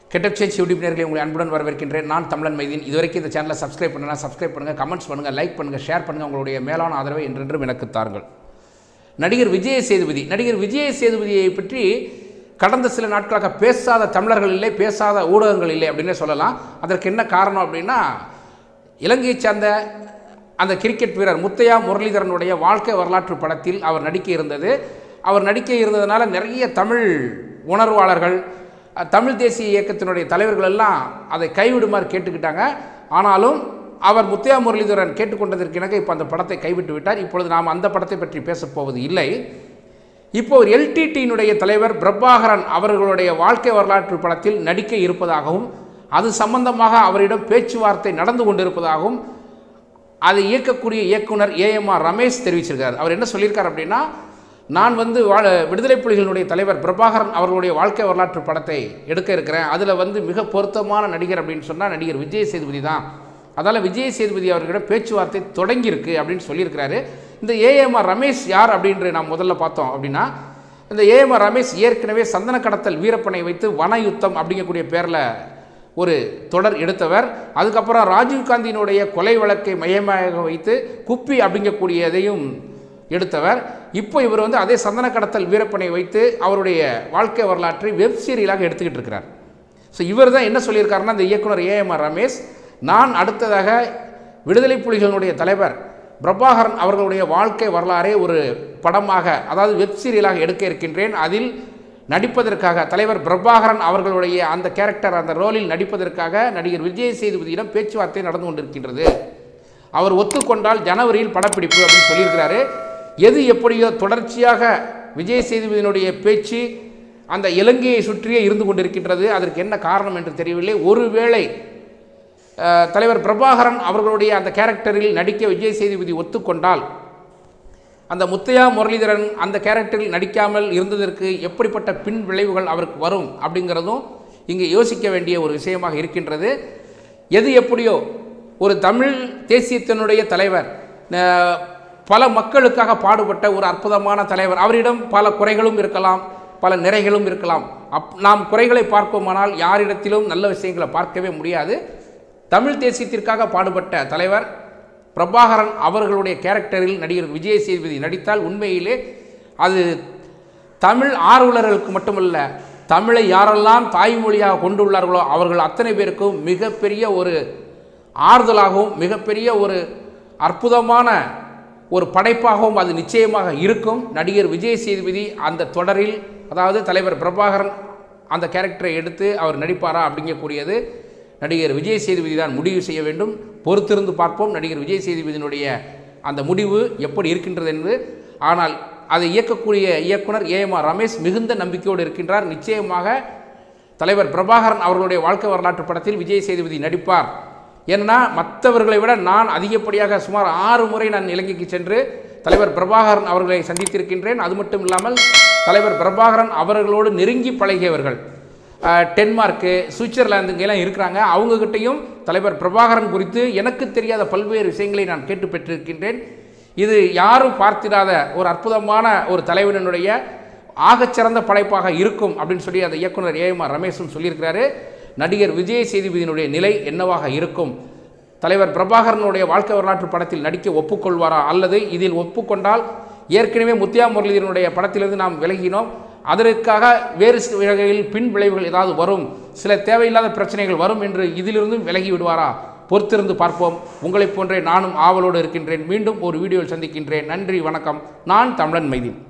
getup change YouTube நேர்களை உங்களை அன்புடன் வரவேற்கின்றேன் நான் தமிழன் மைதீன் இதுவரைக்கும் இந்த சேனலை சப்ஸ்கிரைப் பண்ணுங்க சப்ஸ்கிரைப் பண்ணுங்கள் கமெண்ட்ஸ் பண்ணுங்கள் லைக் பண்ணுங்கள் ஷேர் பண்ணுங்கள் உங்களுடைய மேலான ஆதரவை என்றென்றும் எனக்கு தாருங்கள் நடிகர் விஜய சேதுபதி நடிகர் விஜய சேதுபதியை பற்றி கடந்த சில நாட்களாக பேசாத தமிழர்கள் இல்லை பேசாத ஊடகங்கள் இல்லை அப்படின்னே சொல்லலாம் அதற்கு என்ன காரணம் அப்படின்னா இலங்கையை சார்ந்த அந்த கிரிக்கெட் வீரர் முத்தையா முரளிதரனுடைய வாழ்க்கை வரலாற்று படத்தில் அவர் நடிக்க இருந்தது அவர் நடிக்க இருந்ததுனால நிறைய தமிழ் உணர்வாளர்கள் அஹ், தமிழ் தேசிய இயக்கத்தினுடைய தலைவர்கள் எல்லாம் அதை கைவிடுமாறு கேட்டுக்கிட்டாங்க ஆனாலும் அவர் முத்தையா முரளிதரன் கேட்டுக்கொண்டதற்கிணங்க இப்போ அந்த படத்தை கைவிட்டு விட்டார் இப்பொழுது நாம் அந்த படத்தை பற்றி பேசப் போவது இல்லை இப்போ ஒரு எல்டிடியினுடைய தலைவர் பிரபாகரன் அவர்களுடைய வாழ்க்கை வரலாற்று படத்தில் நடிக்க இருப்பதாகவும் அது சம்பந்தமாக அவரிடம் பேச்சுவார்த்தை நடந்து கொண்டிருப்பதாகவும் அதை இயக்கக்கூடிய இயக்குனர் ஏஎம்ஆர் ரமேஷ் தெரிவிச்சிருக்கார் அவர் என்ன சொல்லியிருக்கார் அப்படின்னா நான் வந்து வாழ விடுதலை புலிகளினுடைய தலைவர் பிரபாகரன் அவர்களுடைய வாழ்க்கை வரலாற்று படத்தை எடுக்க இருக்கிறேன் அதில் வந்து மிக பொருத்தமான நடிகர் அப்படின்னு சொன்னால் நடிகர் விஜய் சேதுபதி தான் அதால் விஜய் சேதுபதி அவர்களிடம் பேச்சுவார்த்தை தொடங்கியிருக்கு அப்படின்னு சொல்லியிருக்கிறாரு இந்த ஏஎம்ஆர் ரமேஷ் யார் அப்படின்ற நாம் முதல்ல பார்த்தோம் அப்படின்னா இந்த ஏஎம்ஆர் ரமேஷ் ஏற்கனவே சந்தன கடத்தல் வீரப்பனை வைத்து வன யுத்தம் அப்படிங்கக்கூடிய பேரில் ஒரு தொடர் எடுத்தவர் அதுக்கப்புறம் ராஜீவ்காந்தியினுடைய கொலை வழக்கை மையமாக வைத்து குப்பி அப்படிங்கக்கூடியதையும் எடுத்தவர் இப்போ இவர் வந்து அதே சந்தன கடத்தல் வீரப்பனை வைத்து அவருடைய வாழ்க்கை வரலாற்றை வெப் சீரியலாக எடுத்துக்கிட்டு இருக்கிறார் ஸோ இவர் தான் என்ன சொல்லியிருக்காருன்னா இந்த இயக்குனர் ஏஎம்ஆர் ரமேஷ் நான் அடுத்ததாக விடுதலை புலிகளினுடைய தலைவர் பிரபாகரன் அவர்களுடைய வாழ்க்கை வரலாறை ஒரு படமாக அதாவது வெப் சீரியலாக எடுக்க இருக்கின்றேன் அதில் நடிப்பதற்காக தலைவர் பிரபாகரன் அவர்களுடைய அந்த கேரக்டர் அந்த ரோலில் நடிப்பதற்காக நடிகர் விஜய் சேதுபதியிடம் பேச்சுவார்த்தை நடந்து கொண்டிருக்கின்றது அவர் ஒத்துக்கொண்டால் ஜனவரியில் படப்பிடிப்பு அப்படின்னு சொல்லியிருக்கிறாரு எது எப்படியோ தொடர்ச்சியாக விஜய் சேதுபதியினுடைய பேச்சு அந்த இலங்கையை சுற்றியே இருந்து கொண்டிருக்கின்றது அதற்கு என்ன காரணம் என்று தெரியவில்லை ஒருவேளை அஹ், தலைவர் பிரபாகரன் அவர்களுடைய அந்த கேரக்டரில் நடிக்க விஜய் சேதுபதி ஒத்துக்கொண்டால் அந்த முத்தையா முரளிதரன் அந்த கேரக்டரில் நடிக்காமல் இருந்ததற்கு எப்படிப்பட்ட பின் விளைவுகள் அவருக்கு வரும் அப்படிங்கிறதும் இங்கே யோசிக்க வேண்டிய ஒரு விஷயமாக இருக்கின்றது எது எப்படியோ ஒரு தமிழ் தேசியத்தினுடைய தலைவர் அஹ், பல மக்களுக்காக பாடுபட்ட ஒரு அற்புதமான தலைவர் அவரிடம் பல குறைகளும் இருக்கலாம் பல நிறைகளும் இருக்கலாம் அப் நாம் குறைகளை பார்ப்போமானால் யாரிடத்திலும் நல்ல விஷயங்களை பார்க்கவே முடியாது தமிழ் தேசியத்திற்காக பாடுபட்ட தலைவர் பிரபாகரன் அவர்களுடைய கேரக்டரில் நடிகர் விஜய் சேதுபதி நடித்தால் உண்மையிலே அது தமிழ் ஆர்வலர்களுக்கு மட்டுமல்ல தமிழை யாரெல்லாம் தாய்மொழியாக கொண்டுள்ளார்களோ அவர்கள் அத்தனை பேருக்கும் மிகப்பெரிய ஒரு ஆறுதலாகவும் மிகப்பெரிய ஒரு அற்புதமான ஒரு படைப்பாகவும் அது நிச்சயமாக இருக்கும் நடிகர் விஜய் சேதுபதி அந்த தொடரில் அதாவது தலைவர் பிரபாகரன் அந்த கேரக்டரை எடுத்து அவர் நடிப்பாரா அப்படிங்கக்கூடியது நடிகர் விஜய் சேதுபதி தான் முடிவு செய்ய வேண்டும் பொறுத்திருந்து பார்ப்போம் நடிகர் விஜய் சேதுபதியினுடைய அந்த முடிவு எப்படி இருக்கின்றது என்று ஆனால் அதை இயக்கக்கூடிய இயக்குனர் ஏஎம்ஆர் ரமேஷ் மிகுந்த நம்பிக்கையோடு இருக்கின்றார் நிச்சயமாக தலைவர் பிரபாகரன் அவர்களுடைய வாழ்க்கை வரலாற்று படத்தில் விஜய் சேதுபதி நடிப்பார் ஏன்னா மற்றவர்களை விட நான் அதிகப்படியாக சுமார் ஆறு முறை நான் இலங்கைக்கு சென்று தலைவர் பிரபாகரன் அவர்களை சந்தித்திருக்கின்றேன் அது மட்டும் இல்லாமல் தலைவர் பிரபாகரன் அவர்களோடு நெருங்கி பழகியவர்கள் அஹ், டென்மார்க்கு சுவிட்சர்லாந்துங்கெல்லாம் இருக்கிறாங்க அவங்ககிட்டையும் தலைவர் பிரபாகரன் குறித்து எனக்கு தெரியாத பல்வேறு விஷயங்களை நான் கேட்டு பெற்றிருக்கின்றேன் இது யாரும் பார்த்திராத ஒரு அற்புதமான ஒரு தலைவனுடைய ஆகச்சிறந்த படைப்பாக இருக்கும் அப்படின்னு சொல்லி அந்த இயக்குனர் ஏஎம்ஆர் ரமேஷும் சொல்லியிருக்கிறாரு நடிகர் விஜய் சேதுபதியினுடைய நிலை என்னவாக இருக்கும் தலைவர் பிரபாகரனுடைய வாழ்க்கை வரலாற்று படத்தில் நடிக்க ஒப்புக்கொள்வாரா அல்லது இதில் ஒப்புக்கொண்டால் ஏற்கனவே முத்தியா முரளிதரனுடைய படத்திலிருந்து நாம் விலகினோம் அதற்காக வேறு சில வகையில் பின் விளைவுகள் ஏதாவது வரும் சில தேவையில்லாத பிரச்சனைகள் வரும் என்று இதிலிருந்தும் விலகி விடுவாரா பொறுத்திருந்து பார்ப்போம் உங்களைப் போன்றே நானும் ஆவலோடு இருக்கின்றேன் மீண்டும் ஒரு வீடியோவில் சந்திக்கின்றேன் நன்றி வணக்கம் நான் தமிழன் மைதீன்